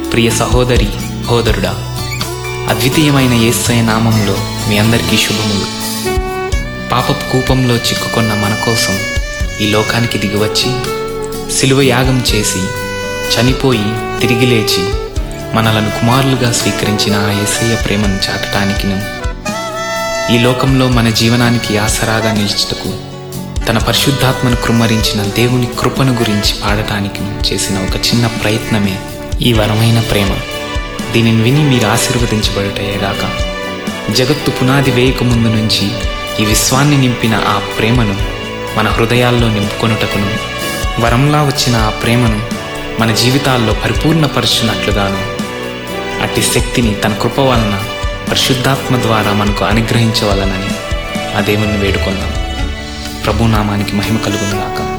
ప్రియ సహోదరి సహోదరుడా అద్వితీయమైన యేసయ నామంలో మీ అందరికీ శుభములు పాపపు కూపంలో చిక్కుకున్న మన కోసం ఈ లోకానికి దిగివచ్చి సిలువ యాగం చేసి చనిపోయి తిరిగి లేచి మనలను కుమారులుగా స్వీకరించిన ఆ యేసయ్య ప్రేమను చాటటానికిను ఈ లోకంలో మన జీవనానికి ఆసరాగా నిలుచుటకు తన పరిశుద్ధాత్మను కృమ్మరించిన దేవుని కృపను గురించి పాడటానికి చేసిన ఒక చిన్న ప్రయత్నమే ఈ వరమైన ప్రేమ దీనిని విని మీరు ఆశీర్వదించబడుటయేగాక జగత్తు పునాది వేయక ముందు నుంచి ఈ విశ్వాన్ని నింపిన ఆ ప్రేమను మన హృదయాల్లో నింపుకొనుటకును వరంలా వచ్చిన ఆ ప్రేమను మన జీవితాల్లో పరిపూర్ణపరచునట్లుగాను అట్టి శక్తిని తన కృప వలన పరిశుద్ధాత్మ ద్వారా మనకు అనుగ్రహించవలనని ఆ దేవుణ్ణి వేడుకుందాం ప్రభునామానికి మహిమ కలుగునుగాక